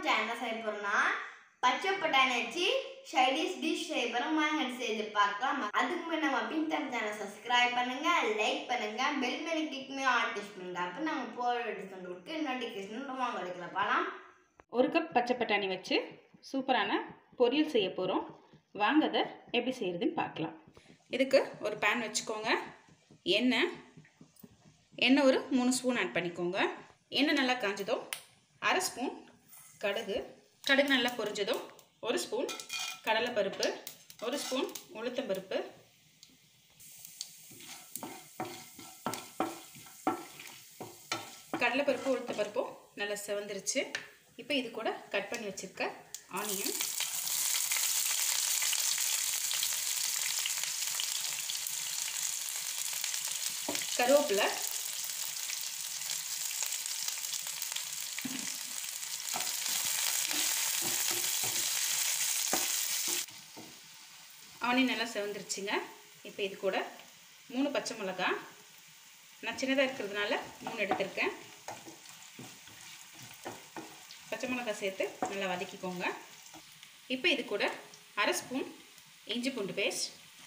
channel என்ன செய்ய போறோம்னா பச்சை பட்டாணி வச்சு சைடிஷ் டிஷ் செய்ய போறோம் வாங்க செய்து பார்க்கலாம் அதுக்கு முன்னாடி நம்ம பின்தம் சேனல் சப்ஸ்கிரைப் பண்ணுங்க லைக் பண்ணுங்க பெல் மேலே கிளிக் பண்ணி ஆல் டெஸ்ட் பண்ணுங்க அப்போ நம்ம போகிற உங்களுக்கு நோட்டிஃபிகேஷன் வாங்க எடுக்கல பாலாம் ஒரு கப் பச்சை பட்டாணி வச்சு சூப்பரான பொரியல் செய்ய போகிறோம் வாங்க அதை எப்படி செய்கிறதுன்னு பார்க்கலாம் இதுக்கு ஒரு பேன் வச்சுக்கோங்க எண்ணெய் எண்ணெய் ஒரு மூணு ஸ்பூன் ஆட் பண்ணிக்கோங்க எண்ணெய் நல்லா காஞ்சதும் அரை ஸ்பூன் கடுகு கடுகு நல்லா பொரிஞ்சதும் ஒரு ஸ்பூன் கடலைப்பருப்பு ஒரு ஸ்பூன் உளுத்தம்பருப்பு கடலைப்பருப்பு உளுத்தப்பருப்பும் நல்லா செவந்துருச்சு இப்போ இது கூட கட் பண்ணி வச்சுருக்க ஆனியன் கருவேப்பிலை ஆனியன் நல்லா செவந்துருச்சுங்க இப்போ இது கூட மூணு பச்சை மிளகா நான் சின்னதாக இருக்கிறதுனால மூணு எடுத்திருக்கேன் பச்சை மிளகாய் சேர்த்து நல்லா வதக்கிக்கோங்க இப்போ இது கூட அரை ஸ்பூன் இஞ்சி பூண்டு பேஸ்ட்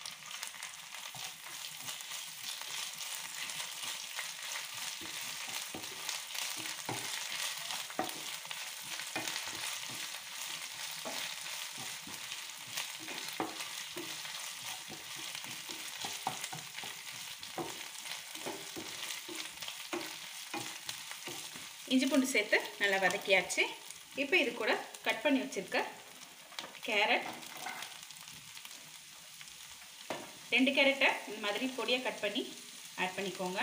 இஞ்சி பூண்டு சேர்த்து நல்லா வதக்கியாச்சு இப்போ இது கூட கட் பண்ணி வச்சுருக்க கேரட் ரெண்டு கேரட்டை இந்த மாதிரி பொடியாக கட் பண்ணி ஆட் பண்ணிக்கோங்க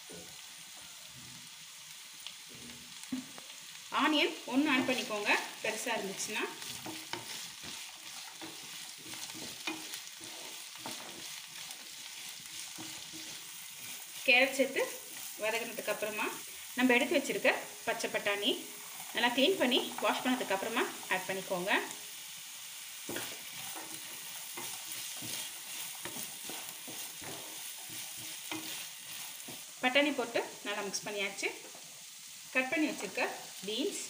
ஆனியன் ஒன்று ஆட் பண்ணிக்கோங்க பெருசாக இருந்துச்சுன்னா கேரட் சேர்த்து வதங்கினதுக்கு அப்புறமா நம்ம எடுத்து வச்சுருக்க பச்சை பட்டாணி நல்லா க்ளீன் பண்ணி வாஷ் பண்ணதுக்கப்புறமா ஆட் பண்ணிக்கோங்க பட்டாணி போட்டு நல்லா மிக்ஸ் பண்ணியாச்சு கட் பண்ணி வச்சுருக்க பீன்ஸ்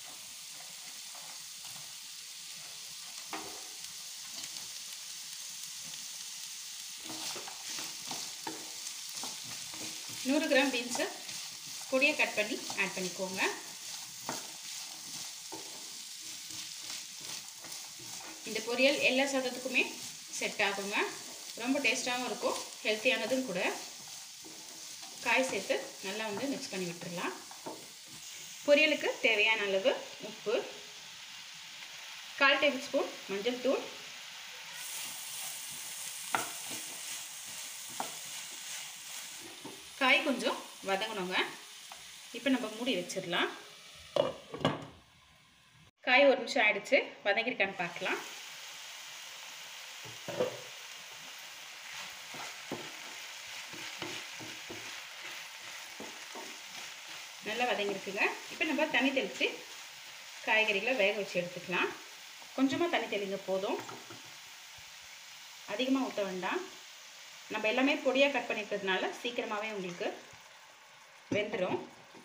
நூறு கிராம் பீன்ஸு பொடியை கட் பண்ணி ஆட் பண்ணிக்கோங்க இந்த பொரியல் எல்லா சாதத்துக்குமே செட் ஆகுங்க ரொம்ப டேஸ்ட்டாகவும் இருக்கும் ஹெல்த்தியானதும் கூட காய் சேர்த்து நல்லா வந்து மிக்ஸ் பண்ணி விட்டுடலாம் பொரியலுக்கு தேவையான அளவு உப்பு கால் டேபிள் ஸ்பூன் மஞ்சள் தூள் காய் கொஞ்சம் வதங்கணுங்க இப்போ நம்ம மூடி வச்சிடலாம் காய் ஒரு நிமிஷம் ஆயிடுச்சு வதங்கிருக்கான்னு பார்க்கலாம் நல்லா வதங்கிருக்குங்க இப்போ நம்ம தண்ணி தெளித்து காய்கறிகளை வேக வச்சு எடுத்துக்கலாம் கொஞ்சமாக தண்ணி தெளிங்க போதும் அதிகமாக ஊற்ற வேண்டாம் நம்ம எல்லாமே பொடியாக கட் பண்ணியிருக்கிறதுனால சீக்கிரமாகவே உங்களுக்கு வெந்துடும்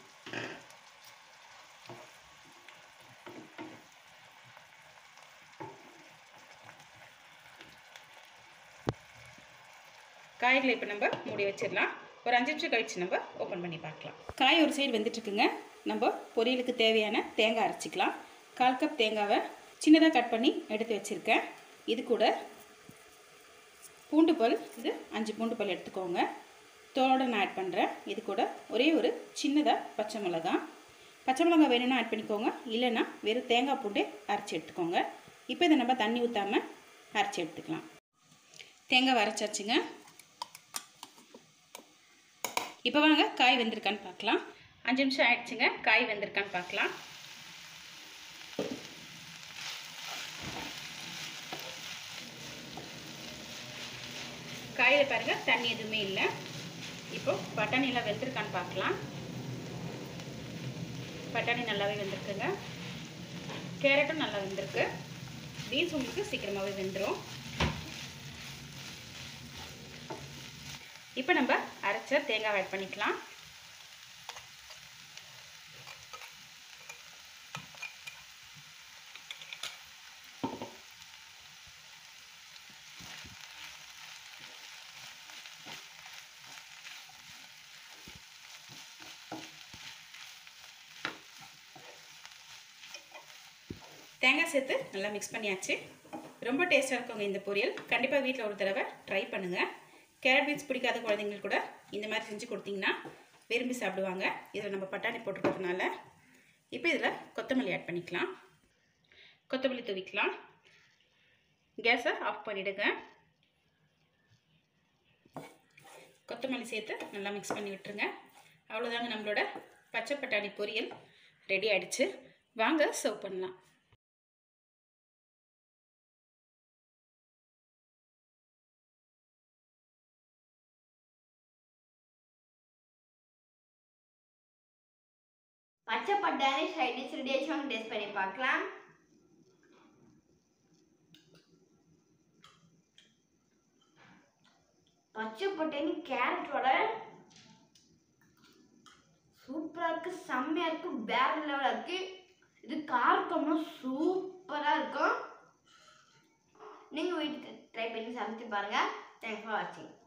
காய்களை இப்போ நம்ம மூடி வச்சிடலாம் ஒரு அஞ்சு நிமிஷம் கழித்து நம்ம ஓப்பன் பண்ணி பார்க்கலாம் காய் ஒரு சைடு வெந்துட்டுருக்குங்க நம்ம பொரியலுக்கு தேவையான தேங்காய் அரைச்சிக்கலாம் கால் கப் தேங்காவை சின்னதாக கட் பண்ணி எடுத்து வச்சுருக்கேன் இது கூட பூண்டு பல் இது அஞ்சு பூண்டு பல் எடுத்துக்கோங்க தோலோட நான் ஆட் பண்ணுறேன் இது கூட ஒரே ஒரு சின்னதாக பச்சை மிளகாய் பச்சை மிளகாய் வேணும்னா ஆட் பண்ணிக்கோங்க இல்லைன்னா வெறும் தேங்காய் பூண்டே அரைச்சி எடுத்துக்கோங்க இப்போ இதை நம்ம தண்ணி ஊற்றாமல் அரைச்சி எடுத்துக்கலாம் தேங்காய் அரைச்சாச்சுங்க இப்போ வாங்க காய் வெந்திருக்கான்னு பார்க்கலாம் அஞ்சு நிமிஷம் ஆயிடுச்சுங்க காய் வெந்திருக்கான்னு பார்க்கலாம் காயில் பாருங்கள் தண்ணி எதுவுமே இல்லை இப்போ பட்டாணியெல்லாம் வெந்திருக்கான்னு பார்க்கலாம் பட்டாணி நல்லாவே வெந்திருக்குங்க கேரட்டும் நல்லா வெந்திருக்கு பீன்ஸ் உங்களுக்கு சீக்கிரமாகவே வெந்துடும் இப்போ நம்ம அரைச்ச தேங்காய் ஆட் பண்ணிக்கலாம் தேங்காய் சேர்த்து நல்லா மிக்ஸ் பண்ணியாச்சு ரொம்ப டேஸ்ட்டாக இருக்குங்க இந்த பொரியல் கண்டிப்பாக வீட்டில் ஒரு தடவை ட்ரை பண்ணுங்கள் கேரட் பீன்ஸ் பிடிக்காத குழந்தைங்களுக்கு கூட இந்த மாதிரி செஞ்சு கொடுத்தீங்கன்னா விரும்பி சாப்பிடுவாங்க இதில் நம்ம பட்டாணி போட்டுக்கிறதுனால இப்போ இதில் கொத்தமல்லி ஆட் பண்ணிக்கலாம் கொத்தமல்லி தூவிக்கலாம் கேஸை ஆஃப் பண்ணிவிடுங்க கொத்தமல்லி சேர்த்து நல்லா மிக்ஸ் பண்ணி விட்டுருங்க அவ்வளோதாங்க நம்மளோட பச்சை பட்டாணி பொரியல் ரெடி ஆயிடுச்சு வாங்க சர்வ் பண்ணலாம் பச்சை பட்டாணி சைட் டிஷ் ரெடி ஆச்சு வாங்க டேஸ்ட் பண்ணி பார்க்கலாம் பச்சை பட்டாணி கேரட்டோட சூப்பரா இருக்கு செம்மையா இருக்கு வேற லெவலா இருக்கு இது காரக்கமாக சூப்பரா இருக்கும் நீங்க வீட்டுக்கு ட்ரை பண்ணி சமைச்சு பாருங்க தேங்க்ஸ் ஃபார் வாட்சிங்